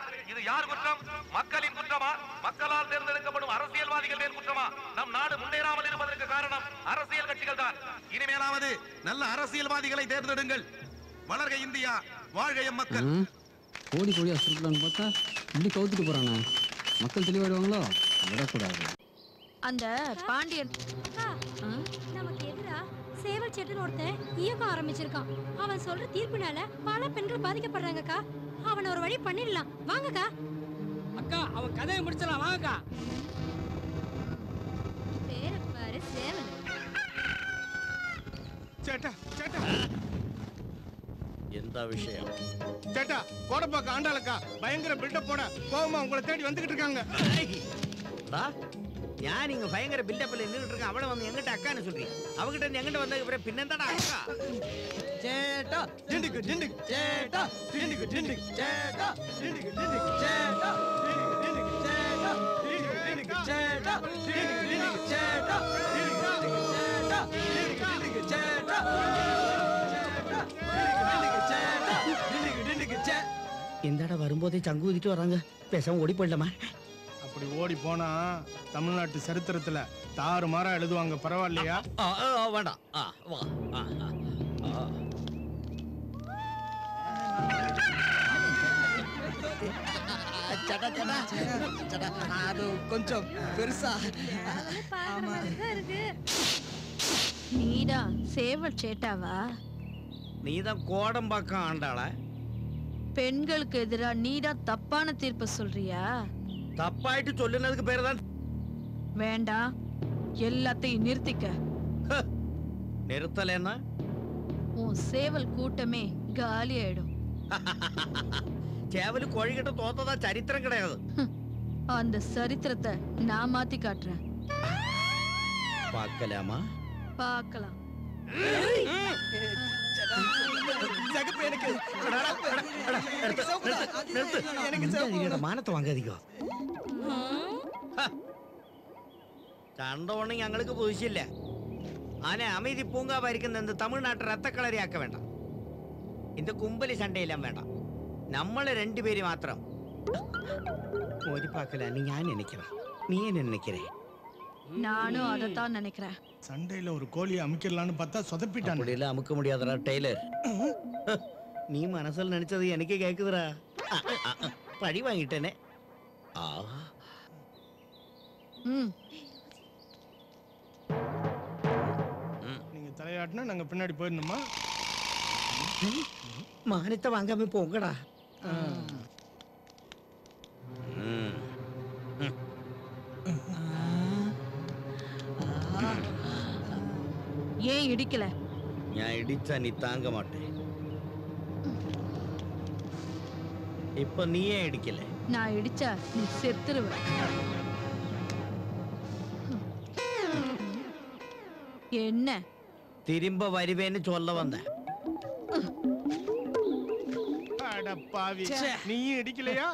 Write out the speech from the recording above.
இது யார் குற்றம் மக்களின் குற்றமா மக்களால் தேர்ந்தெடுக்கப்படும் அரசியல்வாதிகள் மேல் குற்றமா நம் நாடு முன்னேறாமல் இருப்பதற்கு காரணம் அரசியல் கட்சிகள் தான் இனிமேலாவது நல்ல அரசியல்வாதிகளை தேர்ந்தெடுங்கள் வளர்க இந்தியா வாழ்க எம் மக்கள் ம், கோடி கோடியா சுருக்கலான்னு பார்த்தா இப்படி கவுத்துட்டு போறானே மக்கள் தெளிவாயிடுவாங்களோ விடக்கூடாது அந்த பாண்டியன் அக்கா, நமக்கு எதிரா சேவல் செட்டுன்னு ஒருத்தன் இயக்கம் ஆரம்பிச்சிருக்கான் அவன் சொல்ற தீர்ப்புனால பல பெண்கள் பாதிக்கப்படுறாங்கக்கா அவனை ஒரு வழி பண்ணிடலாம் வாங்கக்கா அக்கா அவன் கதையை முடிச்சலாம் வாங்கக்கா பேர பாரு சேவல் சேட்டா சேட்டா எந்த விஷயம் சேட்டா கோடப்பாக்க ஆண்டாளக்கா பயங்கர பில்டப் போட கோவமா உங்களை தேடி வந்துகிட்டு இருக்காங்க டா, ഞാൻ ഇങ്ങ ഭയങ്കര ബിൽഡപ്പിൽ നിന്നിട്ട് இருக்க അവളെ വന്ന് എங்கிட்ட അക്കാന്ന് சொல்றீங்க അവகிட்ட ഇருந்து എங்கிட்ட വന്ന ഇവരെ പിന്നെന്താടാ അക്ക சேட்டா டிண்டுக்கு டிண்டுக்கு சேட்டா டிண்டுக்கு டிண்டுக்கு சேட்டா டிண்டுக்கு டிண்டுக்கு சேட்டா டிண்டுக்கு டிண்டுக்கு சேட்டா டிண்டுக்கு டிண்டுக்கு சேட்டா டிண்டுக்கு டிண்டுக்கு சேட்டா டிண்டுக்கு டிண்டுக்கு சேட்டா டிண்டுக்கு டிண்டுக்கு சேட்டா சேட்டா டிண்டுக்கு டிண்டுக்கு சே എന്താടാ വരുമ്പോതേ ചങ്കു കുതിട്ട് വരാങ്ക പേശാൻ ഓടി പോയില്ലമ്മ அப்படி ஓடி போனா தமிழ்நாட்டு சரித்திரத்துல தாறு மாறா எழுதுவாங்க பரவாயில்லையா വേണ്ട ആ വാ ആ, ആ, ആ. ചേട്ടാ ചേട്ടാ ചേട്ടാ അത് കൊഞ്ചം പെരുസാ இருக்கு நீதான் சேவல் சேட்டாவா நீதான் கோடம்பாக்கம் ஆண்டாளா பெண்களுக்கு எதிரா நீதான் தப்பான தீர்ப்பு சொல்றியா தப்பாயிட்டு சொல்லுனதுக்கு பேரு தான் வேண்டாம் எல்லாத்தையும் நிறுத்திக்க நிறுத்தலைன்னா உன் சேவல் கூட்டமே காலி ஆயிடும் ചേവല് കോഴിക്കിട്ട് തോത്തതാ ചരിത്രം കിടയത് அந்த சரித்திரத்தை நான் மாத்தி காட்டுறேன் പാക്കലാമാ பார்க்கலாம் മാനത്ത് വാങ്ങാതിക്കോ കണ്ടോണ്ട് ഞങ്ങൾക്ക് പൂശില്ല ആന അമിതി പൂങ്കാവായിരിക്കുന്ന തമിഴ്നാട്ടിൽ രത്തക്കളരിയാക്ക വേണ്ട இந்த கும்பலி சண்டையெல்லாம் வேண்டாம் நம்மள ரெண்டு பேரும் மாத்திரம் ஒரு பார்க்கல நீ ഞാൻ நினைக்கிறேன் நீ என்ன நினைக்கிறேன் நானும் அதைத்தான் நினைக்கிறேன் சண்டையில ஒரு கோழியை அமைக்கலாம்னு பார்த்தா சொதப்பிட்டான் அப்படியெல்லாம் அமுக்க முடியாதடா டெய்லர் நீ மனசில் நினைச்சது எனக்கு கேக்குதுடா அ, அ, அ, பழி வாங்கிட்டேனே ஆ ம் நீங்க தலையாட்டினா நாங்க பின்னாடி போயிடணுமா മാനത്തെ വാങ്ങാമ പോകടാ ஏன் இடிக்கல ഞാൻ ഇടിച്ചാ നീ താങ്ക മാട്ടേ ഇപ്പൊ നീയേ ഇടിക്കല്ലേ நான் இடிச்சா நீ செத்துருவ என்ன തിരുമ്പ വരുവേന്ന് ചൊല്ല വന്ന அட பாவி நீயும் இடிக்கலையா